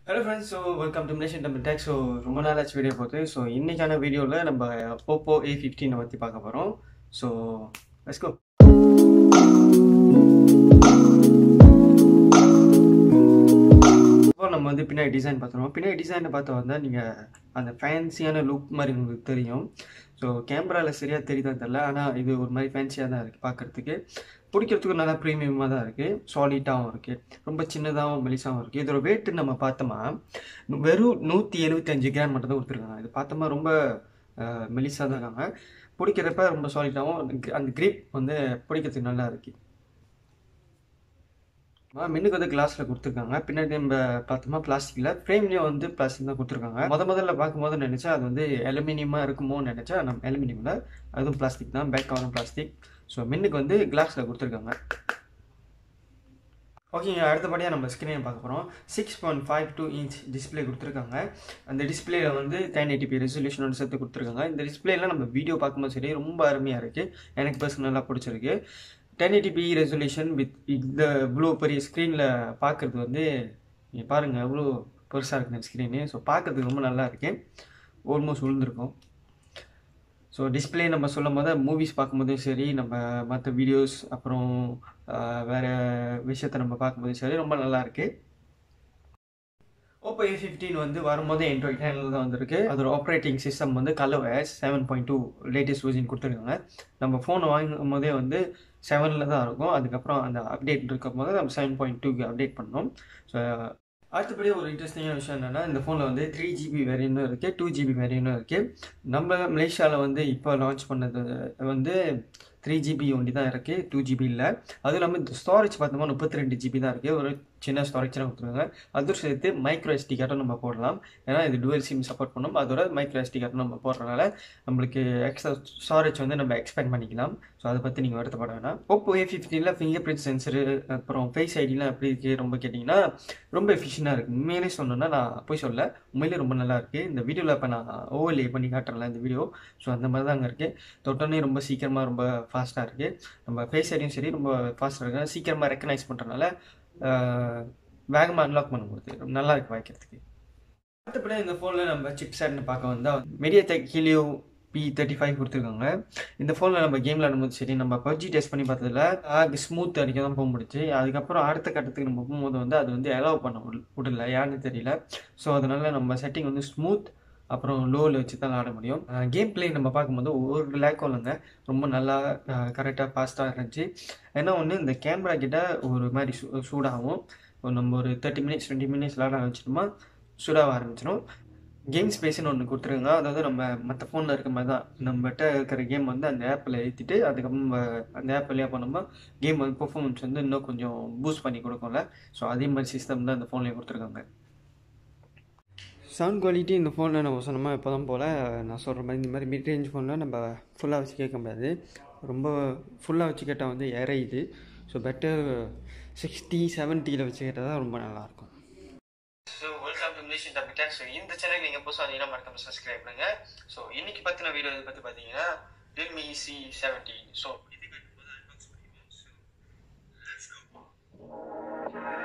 hello friends so welcome to மிலேஷன் Tamil tech so ரொம்ப நாள் ஆச்சு வீடியோ போகுது ஸோ இன்னைக்கான வீடியோவில் நம்ம ஓப்போ ஏ ஃபிஃப்டீனை பற்றி பார்க்க போகிறோம் ஸோ லெட்ஸ் கோ இப்போ நம்ம வந்து பின்னாடி டிசைன் பார்த்துருவோம் பின்னாடி டிசைனை பார்த்து வந்தால் நீங்கள் அந்த ஃபேன்சியான லுக் மாதிரி உங்களுக்கு தெரியும் ஸோ கேமராவில் சரியாக தெரியுதா தெரில ஆனால் இது ஒரு மாதிரி ஃபேன்சியாக தான் இருக்குது பார்க்குறதுக்கு பிடிக்கிறதுக்கு நல்லா ப்ரீமியமாக தான் இருக்குது சாலிட்டாகவும் இருக்குது ரொம்ப சின்னதாகவும் மெலிசாகவும் இருக்குது இதோட வெயிட்டு நம்ம பார்த்தோமா வெறும் நூற்றி எழுபத்தஞ்சு கிராம் மட்டும் தான் கொடுத்துருக்காங்க இது பார்த்தோமா ரொம்ப மெலிசாக தான் இருக்காங்க பிடிக்கிறப்ப ரொம்ப சாலிட்டாகவும் அந்த கிரிப் வந்து பிடிக்கிறதுக்கு நல்லா இருக்குது மின்னுக்கு வந்து கிளாஸில் கொடுத்துருக்காங்க பின்னாடி நம்ம பார்த்தோமா பிளாஸ்டிக்கில் ஃப்ரேம்லேயும் வந்து பிளாஸ்டிக் தான் கொடுத்துருக்காங்க முத முதல்ல பார்க்கும்போது நினச்சா அது வந்து அலுமினியமாக இருக்குமோன்னு நினச்சா நம்ம அலுமினியமில் அதுவும் பிளாஸ்டிக் தான் பேக் கவரும் பிளாஸ்டிக் ஸோ மின்னுக்கு வந்து கிளாஸில் கொடுத்துருக்காங்க ஓகேங்க அடுத்தபடியாக நம்ம ஸ்க்ரீனை பார்க்க போகிறோம் six point five two inch display கொடுத்துருக்காங்க அந்த டிஸ்பிளேல வந்து டென் எயிட்டிபி ரெசல்யூஷனோட சேர்த்து கொடுத்துருக்காங்க இந்த டிஸ்பிளேலாம் நம்ம வீடியோ பார்க்கும்போது சரி ரொம்ப அருமையாக இருக்குது எனக்கு பர்சனலாக பிடிச்சிருக்கு டென் எயிட்டிபி ரெசல்யூஷன் வித் இந்த இவ்வளோ பெரிய ஸ்க்ரீனில் பார்க்குறது வந்து நீங்கள் பாருங்கள் எவ்வளோ பெருசாக இருக்குது இந்த ஸ்க்ரீனு ஸோ பார்க்குறதுக்கு ரொம்ப நல்லா இருக்கு ஆல்மோஸ்ட் விழுந்திருக்கும் ஸோ டிஸ்பிளே நம்ம சொல்லும் போது மூவிஸ் பார்க்கும்போதும் சரி நம்ம மற்ற வீடியோஸ் அப்புறம் வேறு விஷயத்த நம்ம பார்க்கும்போதும் சரி ரொம்ப நல்லா இருக்குது ஓப்போ ஏ ஃபிஃப்டீன் வந்து வரும்போது ஆண்ட்ராய்ட் சேனலில் தான் வந்திருக்கு அதோட ஆப்ரேட்டிங் சிஸ்டம் வந்து ColorOS seven point two latest version கொடுத்துருக்காங்க நம்ம ஃபோனை வாங்கும் போதே வந்து செவனில் தான் இருக்கும் அதுக்கப்புறம் அந்த அப்டேட் இருக்கும் போது நம்ம செவன் பாயிண்ட் டூக்கு அப்டேட் பண்ணோம் ஸோ அடுத்தபடி ஒரு இன்ட்ரெஸ்டிங்கான விஷயம் என்னென்னா இந்த ஃபோனில் வந்து த்ரீ ஜிபி வேரியனும் இருக்குது டூ ஜிபி வேரியனும் இருக்குது நம்ம மலேசியாவில் வந்து இப்போ லான்ச் பண்ணது வந்து த்ரீ ஜிபி ஒண்டி தான் இருக்குது டூ ஜிபி இல்லை அதுவும் இல்லாமல் இந்த ஸ்டோரேஜ் பார்த்தோம்னா முப்பத்தி ரெண்டு ஜிபி தான் இருக்குது ஒரு சின்ன ஸ்டோரேஜ் தான் கொடுத்துருக்காங்க அதோடு சேர்த்து மைக்ரோ எஸ்டி கார்டும் நம்ம போடலாம் ஏன்னா இது டுவெல் சிம் சப்போர்ட் பண்ணோம் அதோட மைக்ரோ எஸ்டி கார்டும் நம்ம போடுறதுனால நம்மளுக்கு எக்ஸ்ட்ரா ஸ்டோரேஜ் வந்து நம்ம எக்ஸ்பேண்ட் பண்ணிக்கலாம் ஸோ அதை பற்றி நீங்கள் வருத்தப்பட வேணாம் ஓப்போ ஏ ஃபிஃப்டீனில் ஃபிங்கர் பிரிண்ட் சென்சரு அப்புறம் ஃபேஸ் ஐடிலாம் எப்படி இருக்குது ரொம்ப கேட்டிங்கன்னா ரொம்ப எஃபிஷியனாக இருக்குது உண்மையிலே சொன்னோன்னா நான் போய் சொல்ல உண்மையிலே ரொம்ப நல்லா இருக்குது இந்த வீடியோவில் இப்போ நான் ஓவர்லே பண்ணி காட்டுறேன்ல இந்த வீடியோ ஸோ அந்த மாதிரி தான் அங்கே இருக்குது தொட்டோன்னே ரொம்ப சீக்கிரமாக ரொம்ப ஃபாஸ்ட்டாக இருக்குது நம்ம ஃபேஸ் ஐடியும் சரி ரொம்ப ஃபாஸ்ட்டாக இருக்குது சீக்கிரமாக ரெக்கனைஸ் பண்ணுறதுனால வேகமாக அன்லாக் பண்ண முடியுது ரொம்ப நல்லா இருக்குது வாய்க்கிறதுக்கு அடுத்தபடி இந்த ஃபோனில் நம்ம சிப் செட்னு பார்க்க வந்தால் MediaTek Helio P thirty five கொடுத்துருக்காங்க இந்த ஃபோனில் நம்ம கேம் விளாடும்போது சரி நம்ம பப்ஜி டெஸ்ட் பண்ணி பார்த்ததுல அது ஸ்மூத் அடிக்க தான் போக முடிச்சு அதுக்கப்புறம் அடுத்த கட்டத்துக்கு நம்ம போகும்போது வந்து அது வந்து அலோவ் பண்ண விடல யாருன்னு தெரியல ஸோ அதனால நம்ம செட்டிங் வந்து ஸ்மூத் அப்புறம் லோவில் வச்சு தான் ஆட முடியும் கேம் பிளே நம்ம பார்க்கும்போது ஒரு லேக்கும் இல்லைங்க ரொம்ப நல்லா கரெக்டாக ஃபாஸ்ட்டாக இருந்துச்சு ஏன்னா ஒன்று இந்த கேமரா கிட்ட ஒரு மாதிரி சூ சூடாகும் நம்ம ஒரு தேர்ட்டி மினிட்ஸ் டுவெண்ட்டி மினிட்ஸ் விளாட ஆரம்பிச்சிட்டோமா சூடாக ஆரம்பிச்சிடும் கேம் ஸ்பேஸ்னு ஒன்று கொடுத்துருங்க அதாவது நம்ம மற்ற ஃபோனில் இருக்க மாதிரி தான் நம்மகிட்ட இருக்கிற கேம் வந்து அந்த ஆப்பில் ஏற்றிட்டு அதுக்கப்புறம் நம்ம அந்த ஆப் வழியாக பண்ணோம்னா கேம் வந்து பர்ஃபார்மன்ஸ் வந்து இன்னும் கொஞ்சம் பூஸ்ட் பண்ணி கொடுக்கும்ல ஸோ அதே மாதிரி சிஸ்டம் தான் இந்த ஃபோன்லேயே கொடுத்துருக்காங்க சவுண்ட் குவாலிட்டி இந்த ஃபோனில் நம்ம சொன்னோமா இப்போ தான் போல் நான் சொல்கிற மாதிரி இந்த மாதிரி மிட் ரேஞ்ச் ஃபோனில் நம்ம ஃபுல்லாக வச்சு கேட்க முடியாது ரொம்ப ஃபுல்லாக வச்சு கேட்டால் வந்து இறையுது ஸோ பெட்டர் சிக்ஸ்டி செவன்ட்டியில் வச்சு கேட்டால் தான் ரொம்ப நல்லாயிருக்கும் ஸோ வெல்கம் டு மிலேஷன் டாபிக் ஸோ இந்த சேனல் நீங்கள் புதுசாக வந்தீங்கன்னா மறக்காம சப்ஸ்கிரைப் பண்ணுங்க ஸோ இன்னைக்கு பற்றின வீடியோ இதை பற்றி பார்த்தீங்கன்னா ரியல்மி சி செவன்ட்டி ஸோ இதுக்கு அன்பாக்ஸ் பண்ணிடுவோம் ஸோ லெட்ஸ் கோ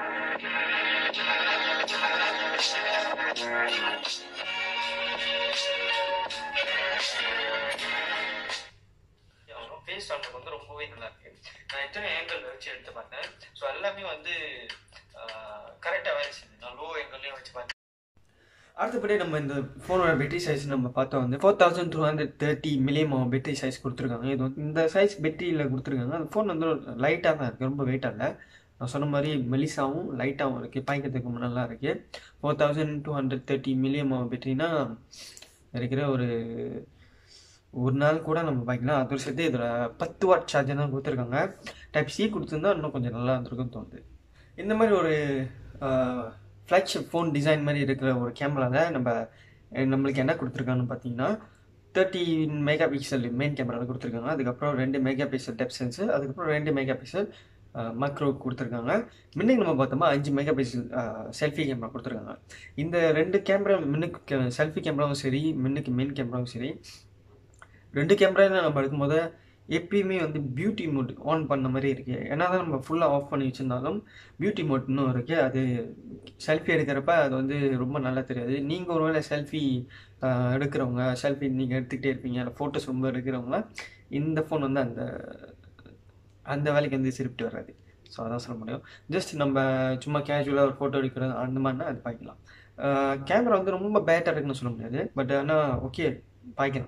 ஃபேஸ் ஆனது வந்து ரொம்பவே நல்லா இருக்கு நான் எத்தனை ஏங்கிள் வச்சு எடுத்து பார்த்தேன் ஸோ எல்லாமே வந்து கரெக்டாக வேலை நான் லோ ஏங்கிள்லேயும் வச்சு பார்த்தேன் அடுத்தபடி நம்ம இந்த ஃபோனோட பேட்டரி சைஸ் நம்ம பார்த்தோம் வந்து four thousand two hundred thirty milliamp battery size கொடுத்துருக்காங்க இது வந்து இந்த சைஸ் பேட்டரியில் கொடுத்துருக்காங்க அந்த ஃபோன் வந்து லைட்டாக தான் இருக்குது ரொம்ப வெயிட்டாக இல்லை நான் சொன்ன மாதிரி மெலிசாவும் லைட்டாகவும் இருக்குது பாய்க்கிறதுக்கு ரொம்ப நல்லா இருக்குது four thousand two hundred thirty milliamp பேட்டரினா இருக்கிற ஒரு ஒரு நாள் கூட நம்ம பாய்க்கலாம் அதோட சேர்த்து இதில் பத்து வாட் சார்ஜர் தான் கொடுத்துருக்காங்க டைப் சி கொடுத்துருந்தா இன்னும் கொஞ்சம் நல்லா இருந்திருக்குன்னு தோணுது இந்த மாதிரி ஒரு ஃப்ளாக்ஷிப் ஃபோன் டிசைன் மாதிரி இருக்கிற ஒரு கேமராவில் நம்ம நம்மளுக்கு என்ன கொடுத்துருக்காங்கன்னு பார்த்தீங்கன்னா தேர்ட்டி மெகா பிக்சல் மெயின் கேமராவில் கொடுத்துருக்காங்க அதுக்கப்புறம் ரெண்டு மெகா பிக்சல் டெப் சென்சர் அதுக்கப்புறம் ரெண்டு மெகா பிக்சல் மக்ரோ கொடுத்துருக்காங்க முன்னுக்கு நம்ம பார்த்தோமா அஞ்சு மெகா பிக்சல் செல்ஃபி கேமரா கொடுத்துருக்காங்க இந்த ரெண்டு கேமரா முன்னுக்கு செல்ஃபி கேமராவும் சரி முன்னுக்கு மெயின் கேமராவும் சரி ரெண்டு கேமரா நம்ம எடுக்கும்போது எப்பயுமே வந்து பியூட்டி மோட் ஆன் பண்ண மாதிரி இருக்கு ஏன்னா தான் நம்ம ஃபுல்லாக ஆஃப் பண்ணி வச்சுருந்தாலும் பியூட்டி மோட் இன்னும் இருக்கு அது செல்ஃபி எடுக்கிறப்ப அது வந்து ரொம்ப நல்லா தெரியாது நீங்கள் ஒருவேளை செல்ஃபி எடுக்கிறவங்க செல்ஃபி நீங்கள் எடுத்துக்கிட்டே இருப்பீங்க இல்லை ஃபோட்டோஸ் ரொம்ப எடுக்கிறவங்க இந்த ஃபோன் வந்து அந்த அந்த வேலைக்கு வந்து சரிப்பட்டு வராது ஸோ அதான் சொல்ல முடியும் ஜஸ்ட் நம்ம சும்மா கேஷுவலாக ஒரு ஃபோட்டோ எடுக்கிறது அந்த மாதிரினா அது பாய்க்கலாம் கேமரா வந்து ரொம்ப பேட்டாக இருக்குன்னு சொல்ல முடியாது பட் ஆனால் ஓகே பாய்க்கலாம்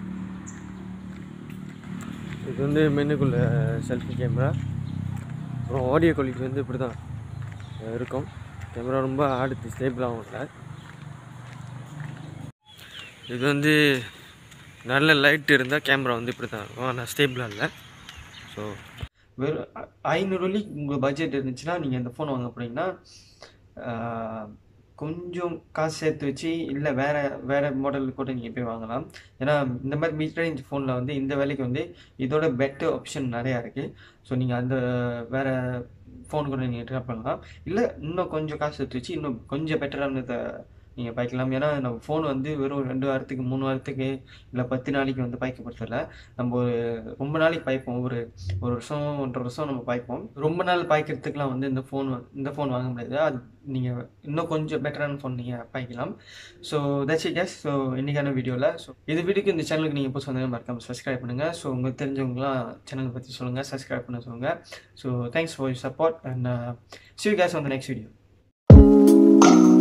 இது வந்து மென்னுக்குள்ள செல்ஃபி கேமரா அப்புறம் ஆடியோ குவாலிட்டி வந்து இப்படி தான் இருக்கும் கேமரா ரொம்ப ஆடுத்து ஸ்டேபிளாகவும் இல்லை இது வந்து நல்ல லைட் இருந்தால் கேமரா வந்து இப்படி தான் இருக்கும் ஆனால் ஸ்டேபிளாக இல்லை ஸோ வெறும் ஐநூறு வரைக்கும் உங்கள் பட்ஜெட் இருந்துச்சுன்னா நீங்கள் இந்த ஃபோன் வாங்க போனீங்கன்னா கொஞ்சம் காசு சேர்த்து வச்சு இல்லை வேறு வேறு மாடல் கூட நீங்கள் போய் வாங்கலாம் ஏன்னா இந்த மாதிரி மிட் ரேஞ்ச் ஃபோனில் வந்து இந்த வேலைக்கு வந்து இதோட பெட்டர் ஆப்ஷன் நிறையா இருக்குது ஸோ நீங்கள் அந்த வேறு ஃபோன் கூட நீங்கள் ட்ரை பண்ணலாம் இல்லை இன்னும் கொஞ்சம் காசு எடுத்து வச்சு இன்னும் கொஞ்சம் பெட்டரானதை நீங்கள் பாய்க்கலாம் ஏன்னா நம்ம ஃபோன் வந்து வெறும் ரெண்டு வாரத்துக்கு மூணு வாரத்துக்கு இல்லை பத்து நாளைக்கு வந்து பாய்க்கப்படுறதில்ல நம்ம ஒரு ரொம்ப நாளைக்கு பாய்ப்போம் ஒரு ஒரு வருஷம் ஒன்றரை வருஷம் நம்ம பாய்ப்போம் ரொம்ப நாள் பாய்க்கிறதுக்குலாம் வந்து இந்த ஃபோன் இந்த ஃபோன் வாங்க முடியாது அது நீங்கள் இன்னும் கொஞ்சம் பெட்டரான ஃபோன் நீங்கள் பாய்க்கலாம் so that's it yes so இன்றைக்கான வீடியோவில் ஸோ இது வீடியோக்கு இந்த சேனலுக்கு நீங்கள் புதுசு வந்து மறக்காமல் சப்ஸ்கிரைப் பண்ணுங்கள் ஸோ உங்களுக்கு தெரிஞ்சவங்களாம் சேனல் பற்றி சொல்லுங்கள் சப்ஸ்கிரைப் பண்ண சொல்லுங்கள் so thanks for your support and see you guys on the next video